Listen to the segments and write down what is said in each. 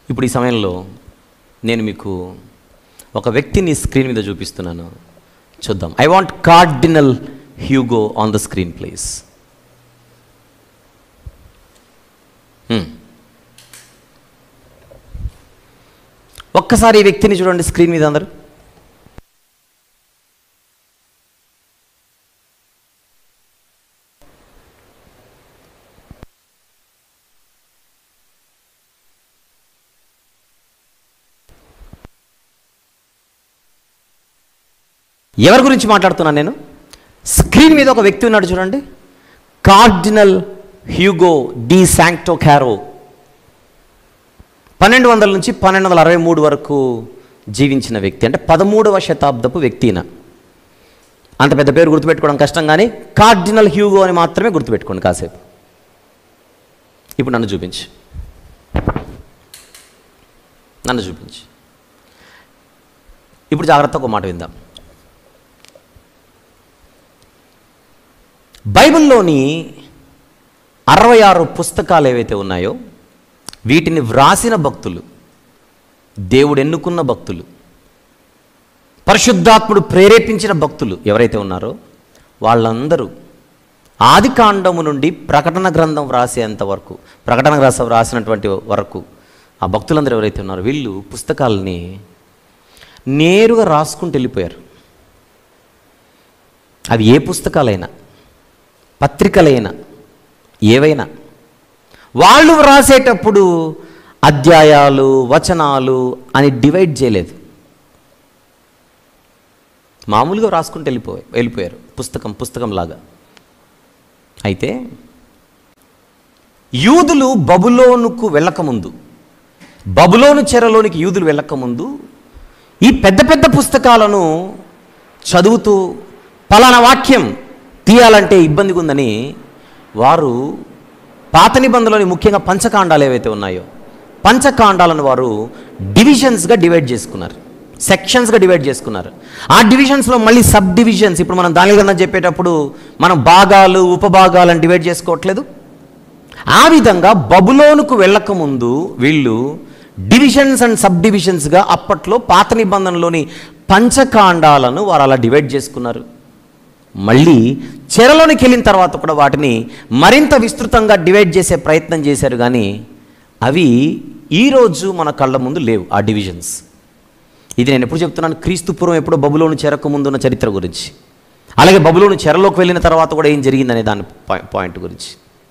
ఇప్పుడు ఈ సమయంలో నేను మీకు ఒక వ్యక్తిని స్క్రీన్ మీద చూపిస్తున్నాను చూద్దాం I want cardinal Hugo on the screen please ఒక్కసారి ఈ వ్యక్తిని చూడండి స్క్రీన్ మీద అందరు ఎవరి గురించి మాట్లాడుతున్నాను నేను స్క్రీన్ మీద ఒక వ్యక్తి ఉన్నాడు చూడండి cardinal Hugo de Sancto Caro పన్నెండు వందల నుంచి పన్నెండు వందల అరవై మూడు వరకు జీవించిన వ్యక్తి అంటే పదమూడవ శతాబ్దపు వ్యక్తిన అంత పెద్ద పేరు గుర్తుపెట్టుకోవడం కష్టం కానీ కార్డినల్ హ్యూగో అని మాత్రమే గుర్తుపెట్టుకోండి కాసేపు ఇప్పుడు నన్ను చూపించు నన్ను చూపించు ఇప్పుడు జాగ్రత్త ఒక మాట విందాం బైబిల్లోని అరవై ఆరు పుస్తకాలు ఏవైతే ఉన్నాయో వీటిని వ్రాసిన భక్తులు దేవుడు ఎన్నుకున్న భక్తులు పరిశుద్ధాత్ముడు ప్రేరేపించిన భక్తులు ఎవరైతే ఉన్నారో వాళ్ళందరూ ఆది కాండము నుండి ప్రకటన గ్రంథం వ్రాసేంత వరకు ప్రకటన గ్రంథం వ్రాసినటువంటి వరకు ఆ భక్తులందరూ ఎవరైతే ఉన్నారో వీళ్ళు పుస్తకాలని నేరుగా రాసుకుంటూ వెళ్ళిపోయారు అవి ఏ పుస్తకాలైనా పత్రికలైనా ఏవైనా వాళ్ళు వ్రాసేటప్పుడు అధ్యాయాలు వచనాలు అని డివైడ్ చేయలేదు మామూలుగా రాసుకుంటూ వెళ్ళిపోయి వెళ్ళిపోయారు పుస్తకం పుస్తకం లాగా అయితే యూదులు బబులోనుకు వెళ్ళకముందు బబులోను చెరలోనికి యూదులు వెళ్ళకముందు ఈ పెద్ద పెద్ద పుస్తకాలను చదువుతూ పలానా వాక్యం తీయాలంటే ఇబ్బందిగా ఉందని వారు పాత నిబంధనలోని ముఖ్యంగా పంచకాండాలు ఏవైతే ఉన్నాయో పంచకాండాలను వారు డివిజన్స్గా డివైడ్ చేసుకున్నారు సెక్షన్స్గా డివైడ్ చేసుకున్నారు ఆ డివిజన్స్లో మళ్ళీ సబ్ డివిజన్స్ ఇప్పుడు మనం దాని కన్నా చెప్పేటప్పుడు మనం భాగాలు ఉపభాగాలను డివైడ్ చేసుకోవట్లేదు ఆ విధంగా బబులోనుకు వెళ్ళకముందు వీళ్ళు డివిజన్స్ అండ్ సబ్ డివిజన్స్గా అప్పట్లో పాత నిబంధనలోని పంచకాండాలను వారు అలా డివైడ్ చేసుకున్నారు మళ్ళీ చెరలోనికి వెళ్ళిన తర్వాత కూడా వాటిని మరింత విస్తృతంగా డివైడ్ చేసే ప్రయత్నం చేశారు కానీ అవి ఈరోజు మన కళ్ళ ముందు లేవు ఆ డివిజన్స్ ఇది నేను ఎప్పుడు చెప్తున్నాను క్రీస్తు పూర్వం ఎప్పుడో బబులోను చెరకు ముందు ఉన్న చరిత్ర గురించి అలాగే బబులోను చెరలోకి వెళ్ళిన తర్వాత కూడా ఏం జరిగిందనే దాని పాయి- పాయింట్ గురించి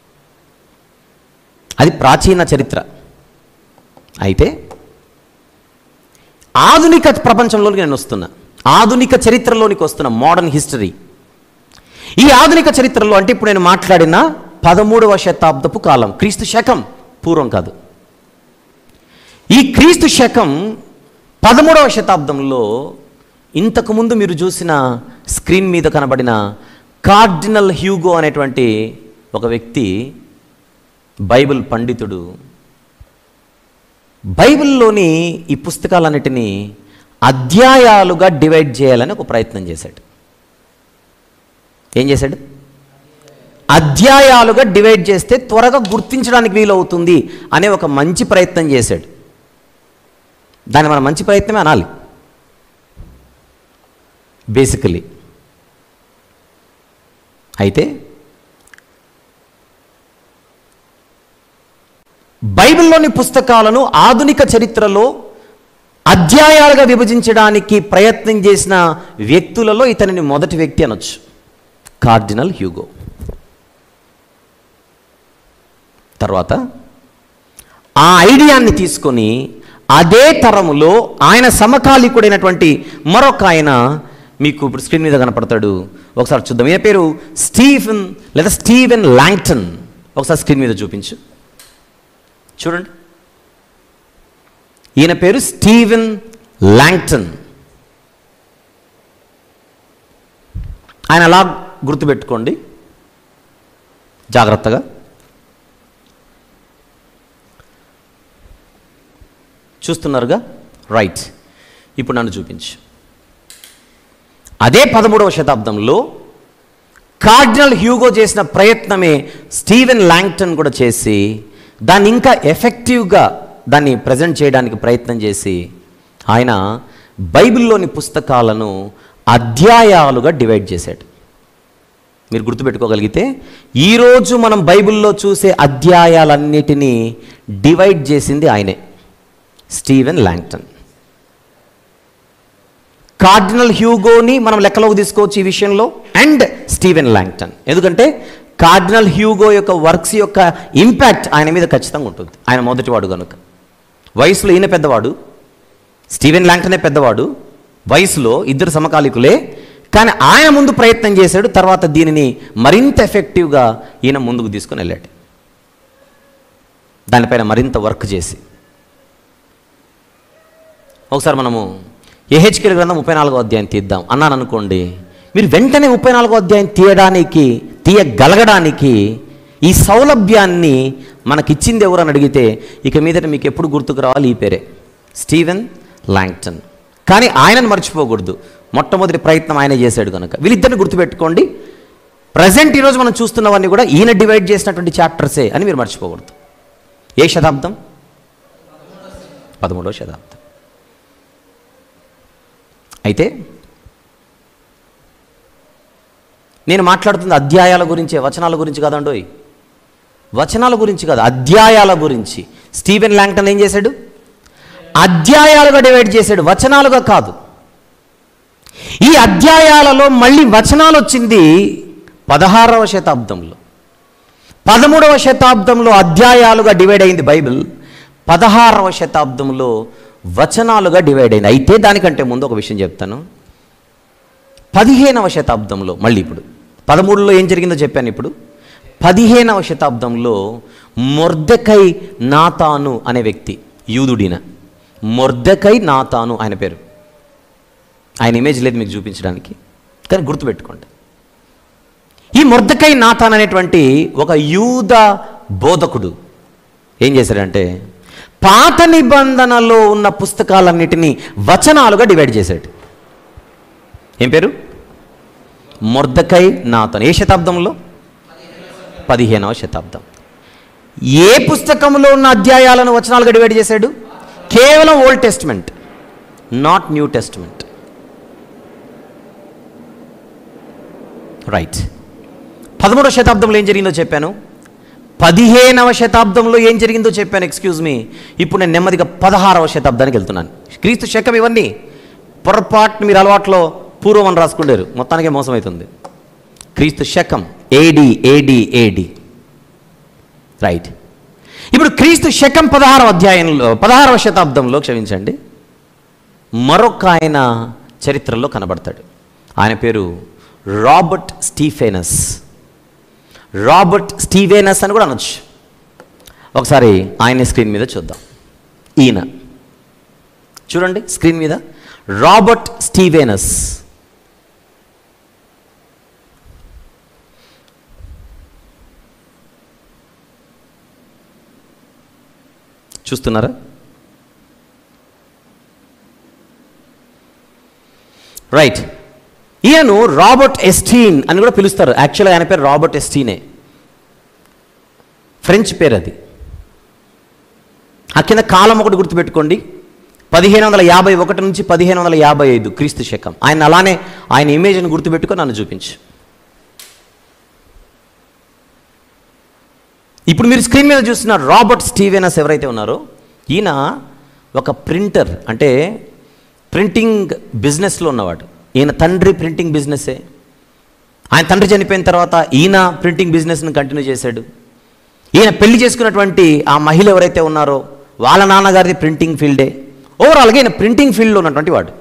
అది ప్రాచీన చరిత్ర అయితే ఆధునిక ప్రపంచంలోకి నేను వస్తున్నా ఆధునిక చరిత్రలోనికి వస్తున్న మోడర్న్ హిస్టరీ ఈ ఆధునిక చరిత్రలో అంటే ఇప్పుడు నేను మాట్లాడిన పదమూడవ శతాబ్దపు కాలం క్రీస్తు శకం పూర్వం కాదు ఈ క్రీస్తు శకం పదమూడవ శతాబ్దంలో ఇంతకుముందు మీరు చూసిన స్క్రీన్ మీద కనబడిన కార్డినల్ హ్యూగో అనేటువంటి ఒక వ్యక్తి బైబిల్ పండితుడు బైబిల్లోని ఈ పుస్తకాలన్నిటినీ అధ్యాయాలుగా డివైడ్ చేయాలని ఒక ప్రయత్నం చేశాడు ఏం చేశాడు అధ్యాయాలుగా డివైడ్ చేస్తే త్వరగా గుర్తించడానికి వీలవుతుంది అనే ఒక మంచి ప్రయత్నం చేశాడు దాన్ని మనం మంచి ప్రయత్నమే అనాలి బేసికలీ అయితే బైబిల్లోని పుస్తకాలను ఆధునిక చరిత్రలో అధ్యాయాలుగా విభజించడానికి ప్రయత్నం చేసిన వ్యక్తులలో ఇతనిని మొదటి వ్యక్తి అనొచ్చు కార్డినల్ హ్యూగో తర్వాత ఆ ఐడియాన్ని తీసుకొని అదే తరములో ఆయన సమకాలీకుడైనటువంటి మరొక ఆయన మీకు ఇప్పుడు స్క్రీన్ మీద కనపడతాడు ఒకసారి చూద్దాం ఈయన పేరు స్టీఫెన్ లేదా స్టీవెన్ లాంగ్టన్ ఒకసారి స్క్రీన్ మీద చూపించు చూడండి ఈయన పేరు స్టీవెన్ లాంగ్టన్ ఆయన అలా గుర్తుపెట్టుకోండి జాగ్రత్తగా చూస్తున్నారుగా రైట్ ఇప్పుడు నన్ను చూపించు అదే పదమూడవ శతాబ్దంలో కార్డినల్ హ్యూగో చేసిన ప్రయత్నమే స్టీవెన్ లాంగ్టన్ కూడా చేసి దాన్ని ఇంకా ఎఫెక్టివ్గా దాన్ని ప్రజెంట్ చేయడానికి ప్రయత్నం చేసి ఆయన బైబిల్లోని పుస్తకాలను అధ్యాయాలుగా డివైడ్ చేశాడు మీరు గుర్తుపెట్టుకోగలిగితే ఈరోజు మనం బైబిల్లో చూసే అధ్యాయాలన్నిటినీ డివైడ్ చేసింది ఆయనే స్టీవెన్ ల్యాంగ్టన్ కార్డినల్ హ్యూగోని మనం లెక్కలోకి తీసుకోవచ్చు ఈ విషయంలో అండ్ స్టీవెన్ ల్యాంగ్టన్ ఎందుకంటే కార్డినల్ హ్యూగో యొక్క వర్క్స్ యొక్క ఇంపాక్ట్ ఆయన మీద ఖచ్చితంగా ఉంటుంది ఆయన మొదటివాడు కనుక వయసులో ఈయన పెద్దవాడు స్టీవెన్ ల్యాంగ్టనే పెద్దవాడు వయసులో ఇద్దరు సమకాలికులే కానీ ఆయన ముందు ప్రయత్నం చేశాడు తర్వాత దీనిని మరింత ఎఫెక్టివ్గా ఈయన ముందుకు తీసుకుని వెళ్ళాడు దానిపైన మరింత వర్క్ చేసి ఒకసారి మనము ఏహెచ్కేల్ గ్రంథం ముప్పై నాలుగో అధ్యాయం తీద్దాం అన్నాను అనుకోండి మీరు వెంటనే ముప్పై నాలుగో అధ్యాయం తీయడానికి తీయగలగడానికి ఈ సౌలభ్యాన్ని మనకిచ్చింది ఎవరు అని అడిగితే ఇక మీదట మీకు ఎప్పుడు గుర్తుకు రావాలి ఈ పేరే స్టీవెన్ లాంగ్టన్ కానీ ఆయనను మర్చిపోకూడదు మొట్టమొదటి ప్రయత్నం ఆయన చేశాడు కనుక వీళ్ళిద్దరిని గుర్తుపెట్టుకోండి ప్రజెంట్ ఈరోజు మనం చూస్తున్నవన్నీ కూడా ఈయన డివైడ్ చేసినటువంటి చాప్టర్సే అని మీరు మర్చిపోకూడదు ఏ శతాబ్దం పదమూడవ శతాబ్దం అయితే నేను మాట్లాడుతుంది అధ్యాయాల గురించే వచనాల గురించి కాదండోయ్ వచనాల గురించి కాదు అధ్యాయాల గురించి స్టీవెన్ ల్యాంగ్టన్ ఏం చేశాడు అధ్యాయాలుగా డివైడ్ చేశాడు వచనాలుగా కాదు ఈ అధ్యాయాలలో మళ్ళీ వచనాలు వచ్చింది పదహారవ శతాబ్దంలో పదమూడవ శతాబ్దంలో అధ్యాయాలుగా డివైడ్ అయింది బైబిల్ పదహారవ శతాబ్దంలో వచనాలుగా డివైడ్ అయింది అయితే దానికంటే ముందు ఒక విషయం చెప్తాను పదిహేనవ శతాబ్దంలో మళ్ళీ ఇప్పుడు పదమూడులో ఏం జరిగిందో చెప్పాను ఇప్పుడు పదిహేనవ శతాబ్దంలో మొర్దకై నాతాను అనే వ్యక్తి యూదుడిన మొర్దకై నాతాను ఆయన పేరు ఆయన ఇమేజ్ లేదు మీకు చూపించడానికి కానీ గుర్తుపెట్టుకోండి ఈ మొర్దకై నాతాన్ అనేటువంటి ఒక యూద బోధకుడు ఏం చేశాడంటే పాత నిబంధనలో ఉన్న పుస్తకాలన్నిటినీ వచనాలుగా డివైడ్ చేశాడు ఏం పేరు మొర్దకై నాతన్ ఏ శతాబ్దంలో పదిహేనవ శతాబ్దం ఏ పుస్తకంలో ఉన్న అధ్యాయాలను వచనాలుగా డివైడ్ చేశాడు కేవలం old testament not new testament right పదమూడవ శతాబ్దంలో ఏం జరిగిందో చెప్పాను పదిహేనవ శతాబ్దంలో ఏం జరిగిందో చెప్పాను ఎక్స్క్యూజ్ మీ ఇప్పుడు నేను నెమ్మదిగా పదహారవ శతాబ్దానికి వెళ్తున్నాను క్రీస్తు శకం ఇవన్నీ పొరపాటున మీరు అలవాట్లో పూర్వం అని రాసుకుంటారు మొత్తానికే మోసమవుతుంది క్రీస్తు శకం ఏడి ఏడి ఏడి రైట్ ఇప్పుడు క్రీస్తు శకం పదహారవ అధ్యాయంలో పదహారవ శతాబ్దంలో క్షమించండి మరొక ఆయన చరిత్రలో కనబడతాడు ఆయన పేరు రాబర్ట్ స్టీఫెనస్ రాబర్ట్ స్టీవెనస్ అని కూడా అనొచ్చు ఒకసారి ఆయన స్క్రీన్ మీద చూద్దాం ఈయన చూడండి స్క్రీన్ మీద రాబర్ట్ స్టీవెనస్ చూస్తున్నారా రైట్ ఈయను రాబర్ట్ ఎస్టీన్ అని కూడా పిలుస్తారు యాక్చువల్గా ఆయన పేరు రాబర్ట్ ఎస్టీనే ఫ్రెంచ్ పేరు అది ఆ కింద కాలం ఒకటి గుర్తుపెట్టుకోండి పదిహేను వందల యాభై ఒకటి నుంచి పదిహేను వందల యాభై ఐదు క్రీస్తు శకం ఆయన అలానే ఆయన ఇమేజ్ని గుర్తుపెట్టుకొని నన్ను చూపించు ఇప్పుడు మీరు స్క్రీన్ మీద చూస్తున్న రాబర్ట్ స్టీవెనస్ ఎవరైతే ఉన్నారో ఈయన ఒక ప్రింటర్ అంటే ప్రింటింగ్ బిజినెస్లో ఉన్నవాడు ఈయన తండ్రి ప్రింటింగ్ బిజినెస్సే ఆయన తండ్రి చనిపోయిన తర్వాత ఈయన ప్రింటింగ్ బిజినెస్ని కంటిన్యూ చేశాడు ఈయన పెళ్లి చేసుకున్నటువంటి ఆ మహిళ ఎవరైతే ఉన్నారో వాళ్ళ నాన్నగారిది ప్రింటింగ్ ఫీల్డే ఓవరాల్గా ఈయన ప్రింటింగ్ ఫీల్డ్లో ఉన్నటువంటి వాడు